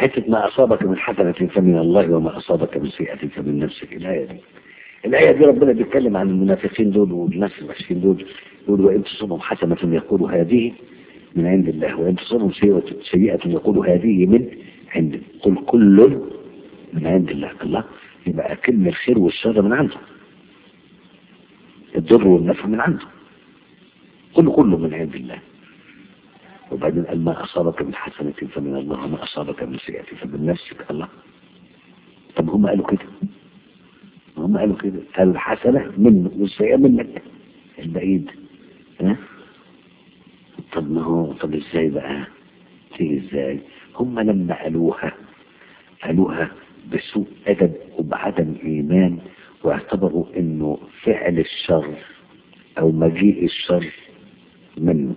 حتة ما أصابك من حسنة فمن الله وما أصابك من سيئة فمن نفسك الآية دي الآية دي ربنا بيتكلم عن المنافقين دول والناس الوحشين دول يقول وإن تصبهم حسنة يقول هذه من عند الله وإن تصبهم سيئة, سيئة يقول هذه من عند قل كل من عند الله الله يبقى كلمة الخير والشر من عنده الضر والنفع من عنده كل كله من عند الله وبعدين قال ما أصابك من حسنة فمن الله وما أصابك من سيئة فمن نفسك الله طب هم قالوا كده هم قالوا كده الحسنة منه والسيئة منك البعيد ها طب ما هو طب ازاي بقى تيجي ازاي هم لما قالوها قالوها بسوء أدب وبعدم إيمان واعتبروا انه فعل الشر او مجيء الشر منه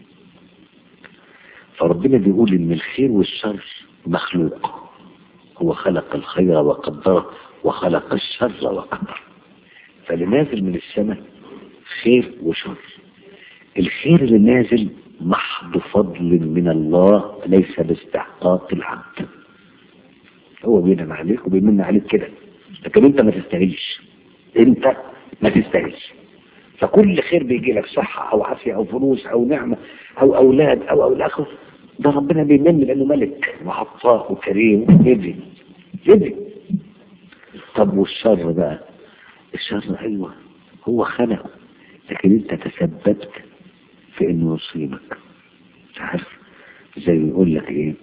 فربنا بيقول ان الخير والشر مخلوق هو خلق الخير وقدره وخلق الشر وقدره فاللي نازل من السماء خير وشر الخير اللي نازل محض فضل من الله ليس باستحقاق العبد هو بينعم عليك وبيمن عليك كده لكن انت ما تستاهلش انت ما تستاهلش فكل خير بيجي لك صحة او عافية او فلوس او نعمة او اولاد او او الاخر ده ربنا بيمن لانه ملك وعطاء وكريم يدي يدي طب والشر بقى الشر ايوه هو خلقه لكن انت تسببت في انه يصيبك عارف زي يقول لك ايه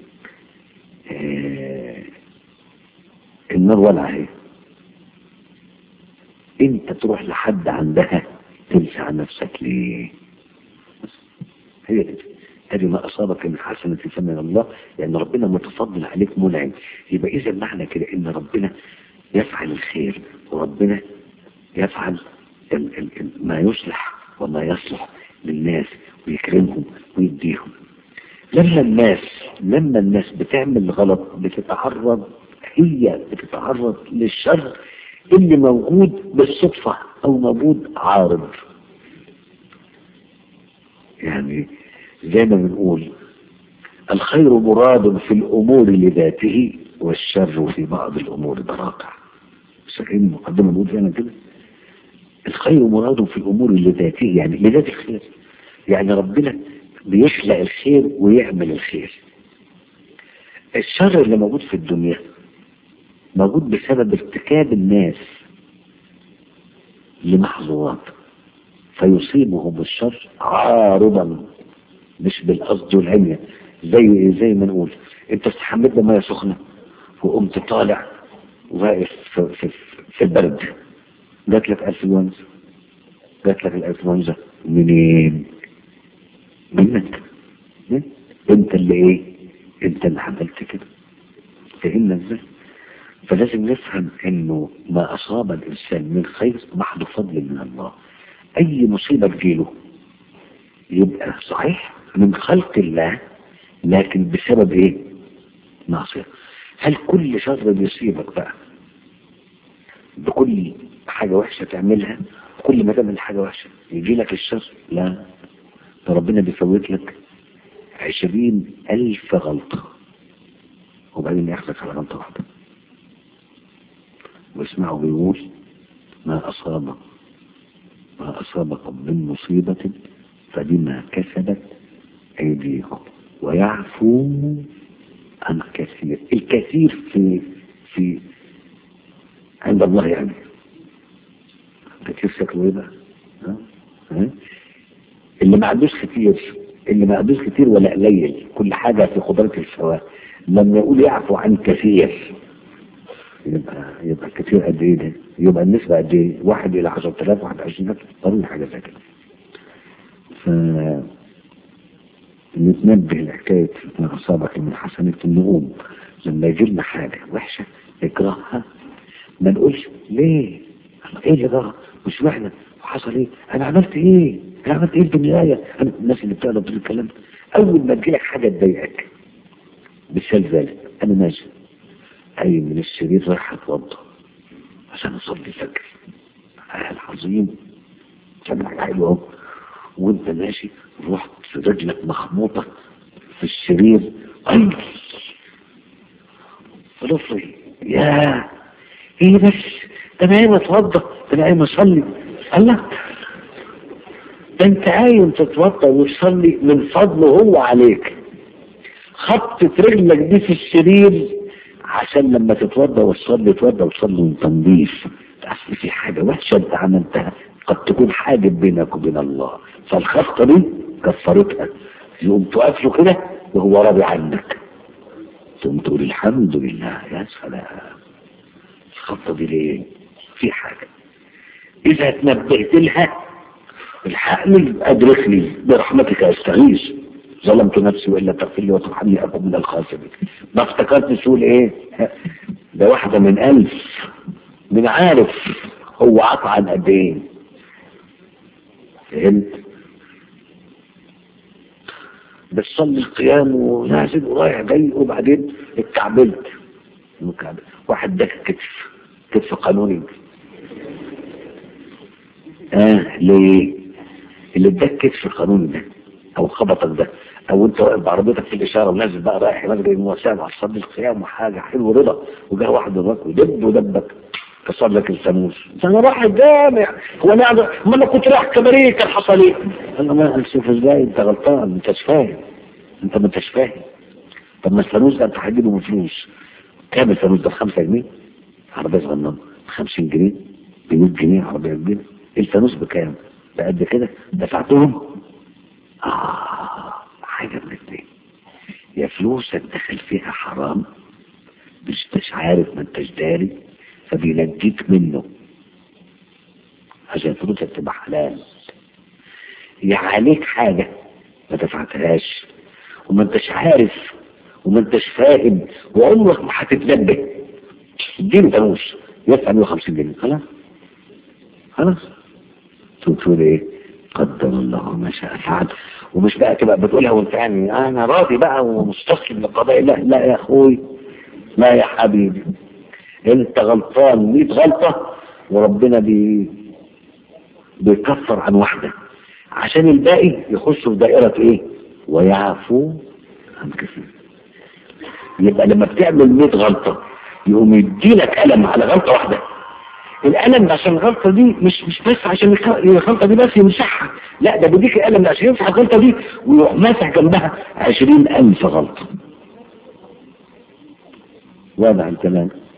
آه النار ولعه اهي انت تروح لحد عندها تنسى عن نفسك ليه هي كده ادي ما اصابك من حسنة فمن الله لان ربنا متفضل عليك منعم يبقى اذا معنى كده ان ربنا يفعل الخير وربنا يفعل ال ال ال ما يصلح وما يصلح للناس ويكرمهم ويديهم لما الناس لما الناس بتعمل غلط بتتعرض هي بتتعرض للشر اللي موجود بالصدفة او موجود عارض يعني زي ما بنقول الخير مراد في الامور لذاته والشر في بعض الامور براقع ساكن مقدمة نقول فينا كده الخير مراد في الامور لذاته يعني لذات الخير يعني ربنا بيخلق الخير ويعمل الخير الشر اللي موجود في الدنيا موجود بسبب ارتكاب الناس لمحظورات فيصيبهم الشر عارضا مش بالقصد والعمية زي زي ما نقول انت استحملت ميه سخنه وقمت طالع واقف في, في, في البرد جات لك انفلونزا جات لك الانفلونزا منين؟ منك انت اللي ايه؟ انت اللي عملت كده فهمنا ازاي؟ فلازم نفهم انه ما اصاب الانسان من خير محض فضل من الله اي مصيبة تجيله يبقى صحيح من خلق الله لكن بسبب ايه معصية هل كل شر بيصيبك بقى بكل حاجة وحشة تعملها كل ما تعمل حاجة وحشة يجي لك الشر لا ده ربنا بيفوت لك عشرين ألف غلطة وبعدين ياخدك على غلطة واحدة واسمعوا بيقول ما أصاب ما أصابكم من مصيبة فبما كسبت أيديكم ويعفو عن كثير الكثير في في عند الله يعني كثير شكله ايه بقى ها؟ ها؟ اللي ما عندوش كتير اللي ما عندوش كتير ولا قليل كل حاجة في قدرة السواء لما يقول يعفو عن كثير يبقى يبقى كتير قد ايه ده يبقى النسبة قد ايه واحد الى عشرة آلاف واحد عشرين ألف ضروري حاجة زي كده ف نتنبه لحكاية ما أصابك من حسنة النقوم لما يجي لنا حاجة وحشة نكرهها ما نقولش ليه ايه اللي جرى مش معنى وحصل ايه انا عملت ايه انا عملت ايه في النهاية انا الناس اللي بتقدر تقول الكلام ده اول ما تجيلك حاجة تضايقك مثال ذلك انا ماشي اي من السرير رايح اتوضى عشان اصلي الفجر العظيم كان حلو اهو وانت ماشي رحت رجلك مخبوطة في السرير اي ضفري يا ايه بس ده انا قايم اتوضى ده انا قايم اصلي قال لا ده انت قايم تتوضى وتصلي من فضله هو عليك خطت رجلك دي في السرير عشان لما تتوضى وتصلي تتوضى وتصلي وانت نظيف اصل في حاجه وحشه انت عملتها قد تكون حاجب بينك وبين الله فالخطه دي كفرتها يقوم تقف له كده وهو راضي عنك تقوم تقول الحمد لله يا سلام الخطه دي ليه؟ في حاجه اذا تنبهت لها الحقني ادركني برحمتك استغيث ظلمت نفسي والا تغفر لي وترحمني اكون من الخاسرين ما افتكرت تقول ايه ده واحده من الف من عارف هو عطى عن قد ايه فهمت بتصلي القيام ونازل ورايح جاي وبعدين اتكعبلت مكعبل. واحد داك كتف كتف قانوني اه ليه اللي اداك كتف قانوني ده او خبطك ده او انت واقف بعربيتك في الاشاره ونازل بقى رايح مسجد المواساه مع صلي القيام وحاجه حلو رضا وجاء واحد وراك ودب ودبك كسر لك الفانوس انا رايح الجامع هو انا قاعد ما انا كنت رايح كباريه كان حصل ايه؟ انا ما شوف ازاي انت غلطان انت مش فاهم انت ما انتش فاهم طب ما الفانوس ده انت هتجيبه بفلوس كام الفانوس ده ب 5 جنيه عربيه صغننه ب 50 جنيه ب 100 جنيه عربيه كبيره الفانوس بكام؟ بقد كده دفعتهم آه حاجة من الاثنين يا فلوسك دخل فيها حرام مش انتش عارف ما انتش داري فبينجيك منه عشان فلوسك تبقى حلال يا عليك حاجة ما دفعتهاش وما انتش عارف وما انتش فاهم وعمرك ما هتتنبه اديني فلوس يدفع 150 جنيه خلاص خلاص تقول ايه قدر الله ما شاء فعل ومش بقى تبقى بتقولها وانت يعني انا راضي بقى ومستسلم لقضاء الله لا يا اخوي لا يا حبيبي انت غلطان 100 غلطه وربنا بي بيكفر عن واحده عشان الباقي يخش في دائره ايه ويعفو عن كثير يبقى لما بتعمل 100 غلطه يقوم يديلك قلم على غلطه واحده القلم عشان الغلطه دي مش مش بس عشان الغلطه دي بس يمسحها لا ده بيديك القلم عشان يمسح الغلطه دي ويروح ماسح جنبها عشرين ألف غلطه واضح الكلام